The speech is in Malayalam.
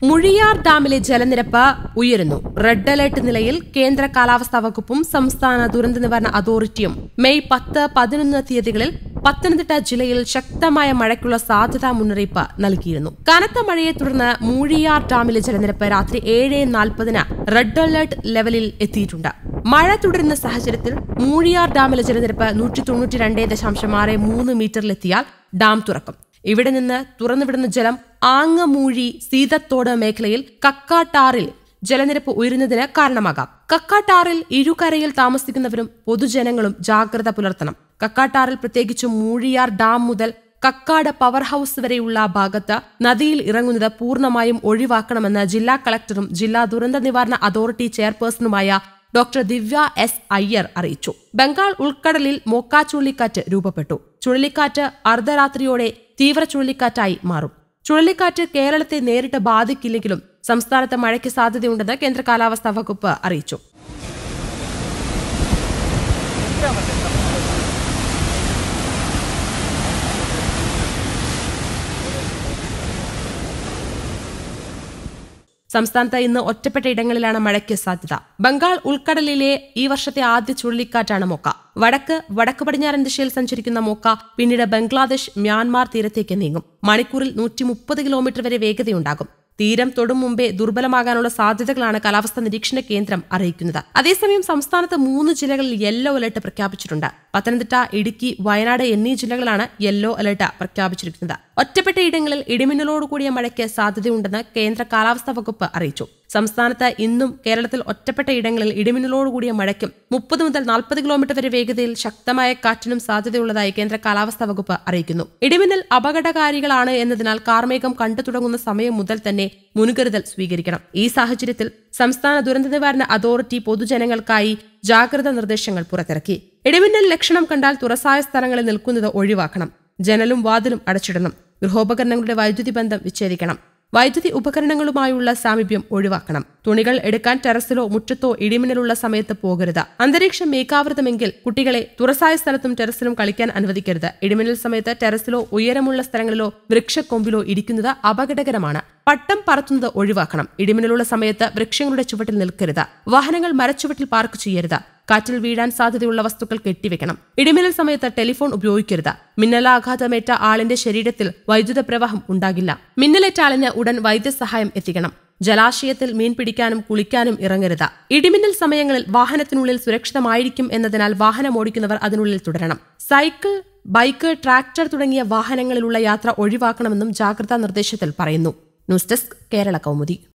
മുഴിയാർ ഡാമിലെ ജലനിരപ്പ് ഉയരുന്നു റെഡ് അലർട്ട് നിലയിൽ കേന്ദ്ര കാലാവസ്ഥാ വകുപ്പും സംസ്ഥാന ദുരന്ത നിവാരണ അതോറിറ്റിയും മെയ് പത്ത് പതിനൊന്ന് തീയതികളിൽ പത്തനംതിട്ട ജില്ലയിൽ ശക്തമായ മഴയ്ക്കുള്ള സാധ്യതാ മുന്നറിയിപ്പ് നൽകിയിരുന്നു കനത്ത മഴയെ തുടർന്ന് മൂഴിയാർ ഡാമിലെ ജലനിരപ്പ് രാത്രി ഏഴ് നാൽപ്പതിന് റെഡ് അലർട്ട് ലെവലിൽ എത്തിയിട്ടുണ്ട് മഴ തുടരുന്ന സാഹചര്യത്തിൽ മൂഴിയാർ ഡാമിലെ ജലനിരപ്പ് നൂറ്റി തൊണ്ണൂറ്റി രണ്ട് ദശാംശം ആറ് മൂന്ന് മീറ്ററിലെത്തിയാൽ ഡാം തുറക്കും ഇവിടെ നിന്ന് തുറന്നുവിടുന്ന ജലം ആങ്ങമൂഴി സീതത്തോട് മേഖലയിൽ കക്കാട്ടാറിൽ ജലനിരപ്പ് ഉയരുന്നതിന് കാരണമാകാം കക്കാട്ടാറിൽ ഇരുകരയിൽ താമസിക്കുന്നവരും പൊതുജനങ്ങളും ജാഗ്രത പുലർത്തണം കക്കാട്ടാറിൽ പ്രത്യേകിച്ചും മൂഴിയാർ ഡാം മുതൽ കക്കാട് പവർ ഹൌസ് വരെയുള്ള ഭാഗത്ത് നദിയിൽ ഇറങ്ങുന്നത് പൂർണ്ണമായും ഒഴിവാക്കണമെന്ന് ജില്ലാ കളക്ടറും ജില്ലാ ദുരന്ത നിവാരണ അതോറിറ്റി ചെയർപേഴ്സണുമായ ഡോക്ടർ ദിവ്യ എസ് അയ്യർ അറിയിച്ചു ബംഗാൾ ഉൾക്കടലിൽ മോക്ക ചുഴലിക്കാറ്റ് രൂപപ്പെട്ടു ചുഴലിക്കാറ്റ് അർദ്ധരാത്രിയോടെ തീവ്ര ചുഴലിക്കാറ്റായി മാറും ചുഴലിക്കാറ്റ് കേരളത്തെ നേരിട്ട് ബാധിക്കില്ലെങ്കിലും സംസ്ഥാനത്ത് മഴയ്ക്ക് സാധ്യതയുണ്ടെന്ന് കേന്ദ്ര കാലാവസ്ഥാ വകുപ്പ് അറിയിച്ചു സംസ്ഥാനത്ത് ഇന്ന് ഒറ്റപ്പെട്ട ഇടങ്ങളിലാണ് മഴയ്ക്ക് സാധ്യത ബംഗാൾ ഉൾക്കടലിലെ ഈ വർഷത്തെ ആദ്യ ചുഴലിക്കാറ്റാണ് മൊക്ക വടക്ക് വടക്ക് പടിഞ്ഞാറൻ ദിശയിൽ സഞ്ചരിക്കുന്ന മൊക്ക പിന്നീട് ബംഗ്ലാദേശ് മ്യാൻമാർ തീരത്തേക്ക് നീങ്ങും മണിക്കൂറിൽ നൂറ്റി മുപ്പത് കിലോമീറ്റർ വരെ വേഗതയുണ്ടാകും തീരം തൊടും മുമ്പേ ദുർബലമാകാനുള്ള സാധ്യതകളാണ് കാലാവസ്ഥാ നിരീക്ഷണ കേന്ദ്രം അറിയിക്കുന്നത് അതേസമയം സംസ്ഥാനത്ത് മൂന്ന് ജില്ലകളിൽ യെല്ലോ അലർട്ട് പ്രഖ്യാപിച്ചിട്ടുണ്ട് പത്തനംതിട്ട ഇടുക്കി വയനാട് എന്നീ ജില്ലകളാണ് യെല്ലോ അലർട്ട് പ്രഖ്യാപിച്ചിരിക്കുന്നത് ഒറ്റപ്പെട്ട ഇടങ്ങളിൽ ഇടിമിന്നലോടുകൂടിയ മഴയ്ക്ക് സാധ്യതയുണ്ടെന്ന് കേന്ദ്ര കാലാവസ്ഥാ വകുപ്പ് അറിയിച്ചു സംസ്ഥാനത്ത് ഇന്നും കേരളത്തിൽ ഒറ്റപ്പെട്ട ഇടങ്ങളിൽ ഇടിമിന്നലോടുകൂടിയ മഴയ്ക്കും മുപ്പത് മുതൽ നാൽപ്പത് കിലോമീറ്റർ വരെ വേഗതയിൽ ശക്തമായ കാറ്റിനും സാധ്യതയുള്ളതായി കേന്ദ്ര കാലാവസ്ഥാ വകുപ്പ് അറിയിക്കുന്നു ഇടിമിന്നൽ അപകടകാരികളാണ് എന്നതിനാൽ കാർമേഘം കണ്ടു തുടങ്ങുന്ന സമയം മുതൽ തന്നെ മുൻകരുതൽ സ്വീകരിക്കണം ഈ സാഹചര്യത്തിൽ സംസ്ഥാന ദുരന്ത നിവാരണ അതോറിറ്റി പൊതുജനങ്ങൾക്കായി ജാഗ്രതാ നിർദ്ദേശങ്ങൾ പുറത്തിറക്കി ഇടിമിന്നൽ ലക്ഷണം കണ്ടാൽ തുറസായ സ്ഥലങ്ങളിൽ നിൽക്കുന്നത് ഒഴിവാക്കണം ജനലും വാതിലും അടച്ചിടണം ഗൃഹോപകരണങ്ങളുടെ വൈദ്യുതി ബന്ധം വിച്ഛേദിക്കണം വൈദ്യുതി ഉപകരണങ്ങളുമായുള്ള സാമീപ്യം ഒഴിവാക്കണം തുണികൾ എടുക്കാൻ ടെറസിലോ മുറ്റത്തോ ഇടിമിന്നലുള്ള സമയത്ത് പോകരുത് അന്തരീക്ഷം മേഘാവൃതമെങ്കിൽ കുട്ടികളെ തുറസായ സ്ഥലത്തും ടെറസിലും കളിക്കാൻ അനുവദിക്കരുത് ഇടിമിന്നൽ സമയത്ത് ടെറസിലോ ഉയരമുള്ള സ്ഥലങ്ങളിലോ വൃക്ഷക്കൊമ്പിലോ ഇരിക്കുന്നത് അപകടകരമാണ് പട്ടം പറത്തുന്നത് ഒഴിവാക്കണം ഇടിമിന്നലുള്ള സമയത്ത് വൃക്ഷങ്ങളുടെ ചുവട്ടിൽ നിൽക്കരുത് വാഹനങ്ങൾ മരച്ചുവട്ടിൽ പാർക്ക് ചെയ്യരുത് കാറ്റിൽ വീഴാൻ സാധ്യതയുള്ള വസ്തുക്കൾ കെട്ടിവെക്കണം ഇടിമിന്നൽ സമയത്ത് ടെലിഫോൺ ഉപയോഗിക്കരുത് മിന്നലാഘാതമേറ്റ ആളിന്റെ ശരീരത്തിൽ വൈദ്യുത പ്രവാഹം ഉണ്ടാകില്ല മിന്നലേറ്റ ആളിന് ഉടൻ വൈദ്യസഹായം എത്തിക്കണം ജലാശയത്തിൽ മീൻ പിടിക്കാനും കുളിക്കാനും ഇറങ്ങരുത് ഇടിമിന്നൽ സമയങ്ങളിൽ വാഹനത്തിനുള്ളിൽ സുരക്ഷിതമായിരിക്കും എന്നതിനാൽ വാഹനം ഓടിക്കുന്നവർ അതിനുള്ളിൽ തുടരണം സൈക്കിൾ ബൈക്ക് ട്രാക്ടർ തുടങ്ങിയ വാഹനങ്ങളിലുള്ള യാത്ര ഒഴിവാക്കണമെന്നും ജാഗ്രതാ നിർദ്ദേശത്തിൽ പറയുന്നു ന്യൂസ് ഡെസ്ക് കേരള കൗമുദി